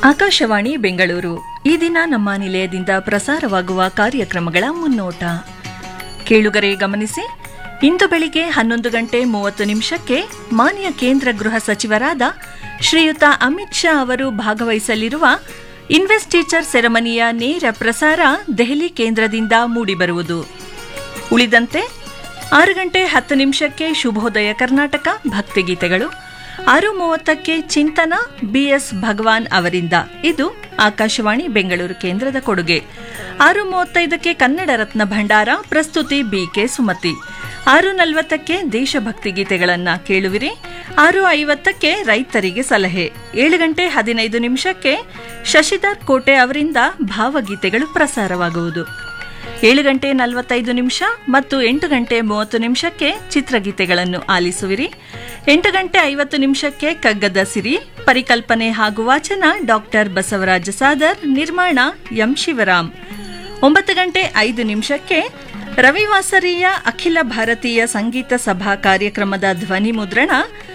ಆಕಾಶವಾಣಿ ಬೆಂಗಳೂರು ಈ ದಿನ ನಮ್ಮ ನಿಲಯದಿಂದ ಪ್ರಸಾರವಾಗುವ ಕಾರ್ಯಕ್ರಮಗಳ ಮುನ್ನೋಟ ಕೇಳುಗರೆ ಗಮನಿಸಿ ಇಂದು ಬೆಳಿಗ್ಗೆ ಹನ್ನೊಂದು ಗಂಟೆ ಮೂವತ್ತು ನಿಮಿಷಕ್ಕೆ ಮಾನ್ಯ ಕೇಂದ್ರ ಗೃಹ ಸಚಿವರಾದ ಶ್ರೀಯುತ ಅಮಿತ್ ಶಾ ಅವರು ಭಾಗವಹಿಸಲಿರುವ ಇನ್ವೆಸ್ಟ್ ಟೀಚರ್ ಸೆರೆಮನಿಯ ನೇರ ಪ್ರಸಾರ ದೆಹಲಿ ಕೇಂದ್ರದಿಂದ ಮೂಡಿಬರುವುದು ಉಳಿದಂತೆ ಆರು ಗಂಟೆ ಹತ್ತು ನಿಮಿಷಕ್ಕೆ ಶುಭೋದಯ ಕರ್ನಾಟಕ ಭಕ್ತಿಗೀತೆಗಳು ಆರು ಮೂವತ್ತಕ್ಕೆ ಚಿಂತನ ಬಿಎಸ್ ಭಗವಾನ್ ಅವರಿಂದ ಇದು ಆಕಾಶವಾಣಿ ಬೆಂಗಳೂರು ಕೇಂದ್ರದ ಕೊಡುಗೆ ಆರು ಮೂವತ್ತೈದಕ್ಕೆ ಕನ್ನಡ ರತ್ನ ಭಂಡಾರ ಪ್ರಸ್ತುತಿ ಬಿಕೆ ಸುಮತಿ ಆರು ನಲವತ್ತಕ್ಕೆ ದೇಶಭಕ್ತಿ ಗೀತೆಗಳನ್ನ ಕೇಳುವಿರಿ ಆರು ಐವತ್ತಕ್ಕೆ ರೈತರಿಗೆ ಸಲಹೆ ಏಳು ಗಂಟೆ ಹದಿನೈದು ನಿಮಿಷಕ್ಕೆ ಶಶಿಧರ್ ಕೋಟೆ ಅವರಿಂದ ಭಾವಗೀತೆಗಳು ಪ್ರಸಾರವಾಗುವುದು ಏಳು ಗಂಟೆ ನಲವತ್ತೈದು ನಿಮಿಷ ಮತ್ತು ಎಂಟು ಗಂಟೆ ಮೂವತ್ತು ನಿಮಿಷಕ್ಕೆ ಚಿತ್ರಗೀತೆಗಳನ್ನು ಆಲಿಸುವಿರಿ ಎಂಟು ಗಂಟೆ ಐವತ್ತು ನಿಮಿಷಕ್ಕೆ ಕಗ್ಗದ ಸಿರಿ ಪರಿಕಲ್ಪನೆ ಹಾಗೂ ವಾಚನ ಡಾಕ್ಟರ್ ಬಸವರಾಜ ಸಾದರ್ ನಿರ್ಮಾಣ ಎಂ ಶಿವರಾಮ್ ಒಂಬತ್ತು ಗಂಟೆ ಐದು ನಿಮಿಷಕ್ಕೆ ರವಿವಾಸರಿಯ ಅಖಿಲ ಭಾರತೀಯ ಸಂಗೀತ ಸಭಾ ಕಾರ್ಯಕ್ರಮದ ಧ್ವನಿ ಮುದ್ರಣ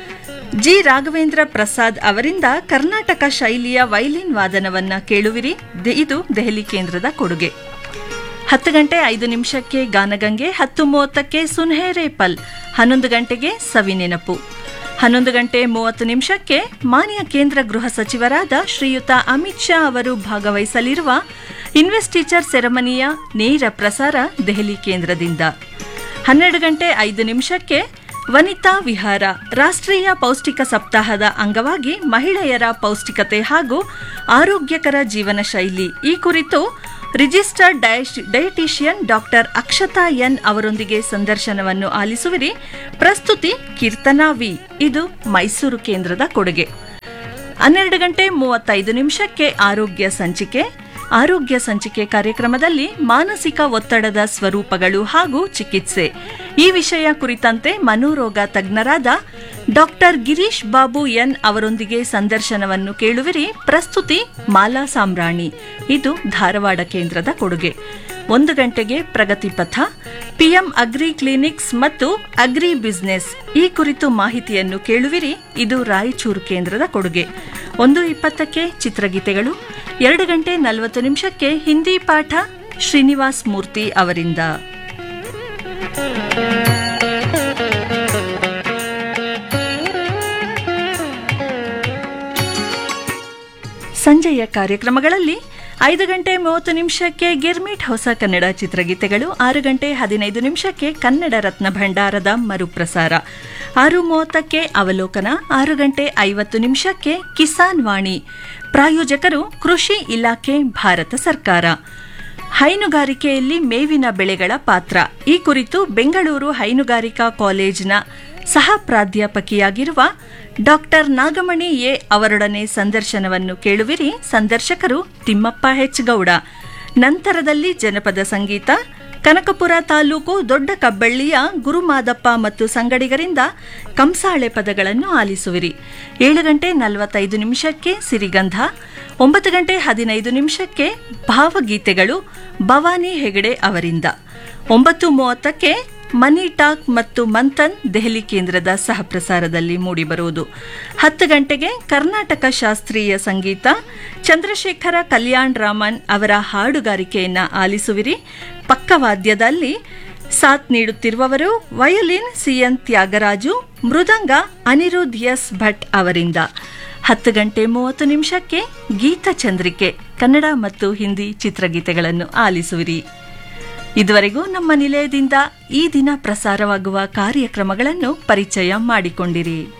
ಜಿ ರಾಘವೇಂದ್ರ ಪ್ರಸಾದ್ ಅವರಿಂದ ಕರ್ನಾಟಕ ಶೈಲಿಯ ವೈಲಿನ್ ವಾದನವನ್ನ ಕೇಳುವಿರಿ ದೆ- ಇದು ದೆಹಲಿ ಕೇಂದ್ರದ ಕೊಡುಗೆ ಹತ್ತು ಗಂಟೆ ಐದು ನಿಮಿಷಕ್ಕೆ ಗಾನಗಂಗೆ ಹತ್ತು ಮೂವತ್ತಕ್ಕೆ ಸುನ್ಹೇರೆ ಪಲ್ ಹನ್ನೊಂದು ಗಂಟೆಗೆ ಸವಿನೆನಪು ಹನ್ನೊಂದು ಗಂಟೆ ಮೂವತ್ತು ನಿಮಿಷಕ್ಕೆ ಮಾನ್ಯ ಕೇಂದ್ರ ಗೃಹ ಸಚಿವರಾದ ಶ್ರೀಯುತ ಅಮಿತ್ ಶಾ ಅವರು ಭಾಗವಹಿಸಲಿರುವ ಇನ್ವೆಸ್ಟ್ ಟೀಚರ್ ಸೆರೆಮನಿಯ ನೇರ ಪ್ರಸಾರ ದೆಹಲಿ ಕೇಂದ್ರದಿಂದ ಹನ್ನೆರಡು ಗಂಟೆ ಐದು ನಿಮಿಷಕ್ಕೆ ವನಿತಾ ವಿಹಾರ ರಾಷ್ಟ್ರೀಯ ಪೌಷ್ಟಿಕ ಸಪ್ತಾಹದ ಅಂಗವಾಗಿ ಮಹಿಳೆಯರ ಪೌಷ್ಟಿಕತೆ ಹಾಗೂ ಆರೋಗ್ಯಕರ ಜೀವನ ಶೈಲಿ ಈ ಕುರಿತು ರಿಜಿಸ್ಟರ್ಡ್ ಡಯಶ್- ಡಯಟಿಷಿಯನ್ ಡಾಕ್ಟರ್ ಅಕ್ಷತಾ ಎನ್ ಅವರೊಂದಿಗೆ ಸಂದರ್ಶನವನ್ನು ಆಲಿಸುವಿರಿ ಪ್ರಸ್ತುತಿ ಕೀರ್ತನಾ ವಿ ಇದು ಮೈಸೂರು ಕೇಂದ್ರದ ಕೊಡುಗೆ ಹನ್ನೆರಡು ಗಂಟೆ ಮೂವತ್ತೈದು ನಿಮಿಷಕ್ಕೆ ಆರೋಗ್ಯ ಸಂಚಿಕೆ ಆರೋಗ್ಯ ಸಂಚಿಕೆ ಕಾರ್ಯಕ್ರಮದಲ್ಲಿ ಮಾನಸಿಕ ಒತ್ತಡದ ಸ್ವರೂಪಗಳು ಹಾಗೂ ಚಿಕಿತ್ಸೆ ಈ ವಿಷಯ ಕುರಿತಂತೆ ಮನೋರೋಗ ತಜ್ಞರಾದ ಡಾಕ್ಟರ್ ಗಿರೀಶ್ ಬಾಬು ಎನ್ ಅವರೊಂದಿಗೆ ಸಂದರ್ಶನವನ್ನು ಕೇಳುವಿರಿ ಪ್ರಸ್ತುತಿ ಮಾಲಾ ಸಾಮ್ರಾಣಿ ಇದು ಧಾರವಾಡ ಕೇಂದ್ರದ ಕೊಡುಗೆ ಒಂದು ಗಂಟೆಗೆ Pragati Patha PM agri clinics ಮತ್ತು ಅಗ್ರಿ ಬಿಸಿನೆಸ್ ಈ ಕುರಿತು ಮಾಹಿತಿಯನ್ನು ಕೇಳುವಿರಿ ಇದು ರಾಯಚೂರು ಕೇಂದ್ರದ ಕೊಡುಗೆ ಒಂದು ಇಪ್ಪತ್ತಕ್ಕೆ ಚಿತ್ರಗೀತೆಗಳು ಎರಡು ಗಂಟೆ ನಲವತ್ತು ನಿಮಿಷಕ್ಕೆ ಹಿಂದಿ ಪಾಠ ಶ್ರೀನಿವಾಸ್ ಮೂರ್ತಿ ಅವರಿಂದ ಸಂಜೆಯ ಕಾರ್ಯಕ್ರಮಗಳಲ್ಲಿ ಐದು ಗಂಟೆ ಮೂವತ್ತು ನಿಮಿಷಕ್ಕೆ ಗಿರ್ಮಿಟ್ ಹೊಸ ಕನ್ನಡ ಚಿತ್ರಗೀತೆಗಳು ಆರು ಗಂಟೆ ಹದಿನೈದು ನಿಮಿಷಕ್ಕೆ ಕನ್ನಡ ರತ್ನ ಭಂಡಾರದ ಮರುಪ್ರಸಾರ ಆರು ಮೂವತ್ತಕ್ಕೆ ಅವಲೋಕನ ಆರು ಗಂಟೆ ಐವತ್ತು ನಿಮಿಷಕ್ಕೆ ಕಿಸಾನ್ ವಾಣಿ ಪ್ರಾಯೋಜಕರು ಕೃಷಿ ಇಲಾಖೆ ಭಾರತ ಸರ್ಕಾರ ಹೈನುಗಾರಿಕೆಯಲ್ಲಿ ಮೇವಿನ ಬೆಳೆಗಳ ಪಾತ್ರ ಈ ಕುರಿತು ಬೆಂಗಳೂರು ಹೈನುಗಾರಿಕಾ ಕಾಲೇಜಿನ ಸಹ ಪ್ರಾಧ್ಯಾಪಕಿಯಾಗಿರುವ ಡಾಕ್ಟರ್ ನಾಗಮಣಿ ಎ ಅವರೊಡನೆ ಸಂದರ್ಶನವನ್ನು ಕೇಳುವಿರಿ ಸಂದರ್ಶಕರು ತಿಮ್ಮಪ್ಪ ಹೆಚ್ ಗೌಡ ನಂತರದಲ್ಲಿ ಜನಪದ ಸಂಗೀತ ಕನಕಪುರ ತಾಲೂಕು ದೊಡ್ಡ ಕಬ್ಬಳ್ಳಿಯ ಗುರುಮಾದಪ್ಪ ಮತ್ತು ಸಂಗಡಿಗರಿಂದ ಕಂಸಾಳೆ ಪದಗಳನ್ನು ಆಲಿಸುವಿರಿ ಏಳು ಗಂಟೆ ನಲವತ್ತೈದು ನಿಮಿಷಕ್ಕೆ ಸಿರಿಗಂಧ ಒಂಬತ್ತು ಗಂಟೆ ಹದಿನೈದು ನಿಮಿಷಕ್ಕೆ ಭಾವಗೀತೆಗಳು ಭವಾನಿ ಹೆಗಡೆ ಅವರಿಂದ ಒಂಬತ್ತು ಮೂವತ್ತಕ್ಕೆ ಮನಿ ಟಾಕ್ ಮತ್ತು ಮಂಥನ್ ದೆಹಲಿ ಕೇಂದ್ರದ ಸಹಪ್ರಸಾರದಲ್ಲಿ ಮೂಡಿಬರುವುದು ಹತ್ತು ಗಂಟೆಗೆ ಕರ್ನಾಟಕ ಶಾಸ್ತ್ರೀಯ ಸಂಗೀತ ಚಂದ್ರಶೇಖರ ಕಲ್ಯಾಣ್ ರಾಮನ್ ಅವರ ಹಾಡುಗಾರಿಕೆಯನ್ನ ಆಲಿಸುವಿರಿ ಪಕ್ಕವಾದ್ಯದಲ್ಲಿ ಸಾಥ್ ನೀಡುತ್ತಿರುವವರು violin C N Thyagaraju mridanga Anirudh S Bhat ಅವರಿಂದ ಹತ್ತು ಗಂಟೆ ಮೂವತ್ತು ನಿಮಿಷಕ್ಕೆ ಗೀತಚಂದ್ರಿಕೆ ಕನ್ನಡ ಮತ್ತು ಹಿಂದಿ ಚಿತ್ರಗೀತೆಗಳನ್ನು ಆಲಿಸುವಿರಿ ಇದುವರೆಗೂ ನಮ್ಮ ನಿಲಯದಿಂದ ಈ ದಿನ ಪ್ರಸಾರವಾಗುವ ಕಾರ್ಯಕ್ರಮಗಳನ್ನು ಪರಿಚಯ ಮಾಡಿಕೊಂಡಿರಿ